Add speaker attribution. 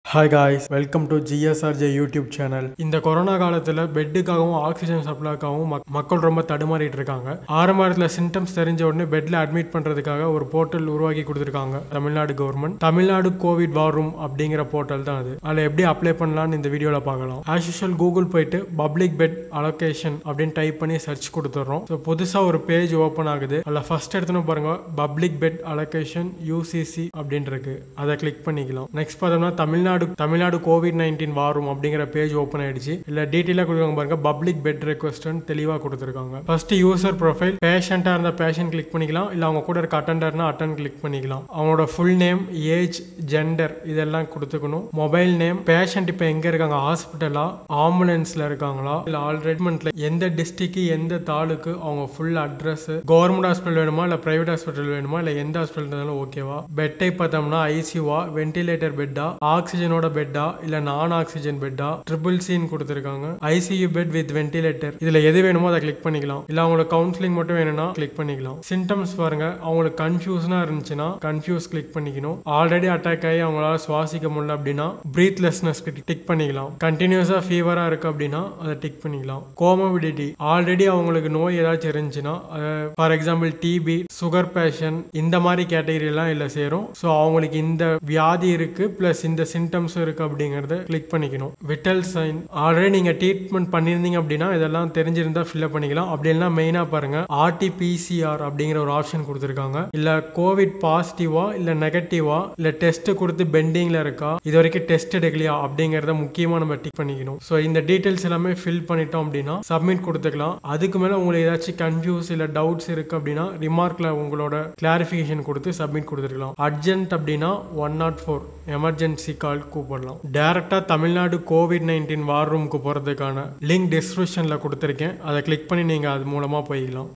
Speaker 1: hi guys welcome to GSRJ YouTube channel இந்த corona காலத்தில் பெட்டுக்காகவும் ஆக்சிஜன் சப்ளைக்காகவும் மக்- மக்கள் ரொம்ப தடுமாறிட்டு இருக்காங்க ஆரம்பத்தில் சிம்டம்ஸ் தெரிஞ்ச உடனே பெட்ல அட்மிட் பண்றதுக்காக ஒரு போர்ட்டல் உருவாக்கி கொடுத்துருக்காங்க Tamil Nadu government Tamil Nadu COVID war room அப்படிங்கிற போர்ட்டல் தான் அது அதில் எப்படி அப்ளை பண்ணலாம்னு இந்த வீடியோவில் பார்க்கலாம் ஆஸ் யூஷுவல் கூகுள் போயிட்டு பப்ளிக் பெட் அலோகேஷன் அப்படின்னு டைப் பண்ணி சர்ச் கொடுத்துட்றோம் ஸோ புதுசாக ஒரு பேஜ் ஓப்பன் ஆகுது அதில் ஃபர்ஸ்ட் எடுத்துன்னு பாருங்க பப்ளிக் பெட் அலோகேஷன் யூசிசி அப்படின்னு இருக்கு அதை கிளிக் பண்ணிக்கலாம் நெக்ஸ்ட் பார்த்தோம்னா தமிழ்நாடு தமிழ்நாடு கோவிட் நைன்டீன் வாரும் அப்படிங்கிற பேஜ் ஓப்பன் ஆயிடுச்சு இல்ல டீட்டெயிலாக கொடுக்குறாங்க பாருங்க பப்ளிக் பெட் ரெக்வஸ்ட்னு தெளிவாக கொடுத்துருக்காங்க ஃபர்ஸ்ட் யூசர் ப்ரொஃபைல் பேஷண்ட்டாக இருந்தால் பேஷண்ட் கிளிக் பண்ணிக்கலாம் இல்லை அவங்க கூட இருக்க அட்டண்டர்னா அட்டன் கிளிக் பண்ணிக்கலாம் அவங்களோட ஃபுல் நேம் ஏஜ் ஜெண்டர் இதெல்லாம் கொடுத்துக்கணும் மொபைல் நேம் பேஷண்ட் இப்போ எங்கே இருக்காங்க ஹாஸ்பிட்டலா ஆம்புலன்ஸில் இருக்காங்களா இல்லை ஆல்ரெட்மெண்ட்ல எந்த டிஸ்ட்ரிக்ட் எந்த தாலுக்கு அவங்க ஃபுல் அட்ரஸ் கவர்மெண்ட் ஹாஸ்பிட்டல் வேணுமா இல்லை பிரைவேட் ஹாஸ்பிட்டல் வேணுமா இல்லை எந்த ஹாஸ்பிட்டல் இருந்தாலும் ஓகேவா பெட் டைப் பார்த்தோம்னா ஐசியூவா வென்டிலேட்டர் பெட்டா ஆக்சிஜனோட பெட்டா இல்ல நான் ஆக்சிஜன் பெட்டா ட்ரிபிள் சின்னு கொடுத்துருக்காங்க ஐசியூ பெட் வித் வென்டிலேட்டர் இதுல எது வேணுமோ அதை கிளிக் பண்ணிக்கலாம் இல்ல அவங்களுக்கு கவுன்சிலிங் மட்டும் வேணும்னா கிளிக் பண்ணிக்கலாம் சிம்டம்ஸ் பாருங்க அவங்களுக்கு கன்ஃபியூஷனா இருந்துச்சுன்னா கன்ஃபியூஸ் கிளிக் பண்ணிக்கணும் ஆல்ரெடி அட்டாக் ஆகி அவங்களால சுவாசிக்க முடியல அப்படின்னா பிரீத்லெஸ்னஸ் டிக் பண்ணிக்கலாம் கண்டினியூஸா ஃபீவரா இருக்கு அப்படின்னா அதை டிக் பண்ணிக்கலாம் கோமோபிடிட்டி ஆல்ரெடி அவங்களுக்கு நோய் ஏதாச்சும் இருந்துச்சுன்னா ஃபார் எக்ஸாம்பிள் டிபி சுகர் பேஷன் இந்த மாதிரி கேட்டகரி எல்லாம் இல்ல சேரும் ஸோ அவங்களுக்கு இந்த வியாதி இருக்கு பிளஸ் இந்த சிம்டம்ஸ் இருக்கு அப்படிங்கறத கிளிக் பண்ணிக்கணும் விட்டல் சைன் ஆல்ரெடி நீங்க ட்ரீட்மெண்ட் பண்ணியிருந்தீங்க அப்படின்னா இதெல்லாம் தெரிஞ்சிருந்தா ஃபில்அப் பண்ணிக்கலாம் அப்படி இல்லைன்னா மெயினா பாருங்க ஆர்டிபிசிஆர் அப்படிங்கிற ஒரு ஆப்ஷன் கொடுத்துருக்காங்க இல்ல கோவிட் பாசிட்டிவா இல்ல நெகட்டிவா இல்ல டெஸ்ட் கொடுத்து பெண்டிங்ல இருக்கா இது வரைக்கும் டெஸ்ட் எடுக்கலையா அப்படிங்கறத முக்கியமா நம்ம டிக் பண்ணிக்கணும் ஸோ இந்த டீடைல்ஸ் எல்லாமே ஃபில் பண்ணிட்டோம் அப்படின்னா சப்மிட் கொடுத்துக்கலாம் அதுக்கு மேல உங்களுக்கு ஏதாச்சும் கன்ஃபியூஸ் இல்ல டவுட்ஸ் இருக்கு அப்படின்னா ரிமார்க்ல உங்களோட கிளாரிஃபிகேஷன் கொடுத்து சப்மிட் கொடுத்துருக்கலாம் அர்ஜென்ட் அப்படின்னா one nought four emergency call கூப்பிடலாம் டேரக்டா தமிழ்நாடு கோவிட் நைன்டீன் வார் ரூமுக்கு போறதுக்கான லிங்க் டிஸ்கிரிப்ஷன்ல கொடுத்துருக்கேன் அதை கிளிக் பண்ணி நீங்க அது மூலமா போய்க்கலாம்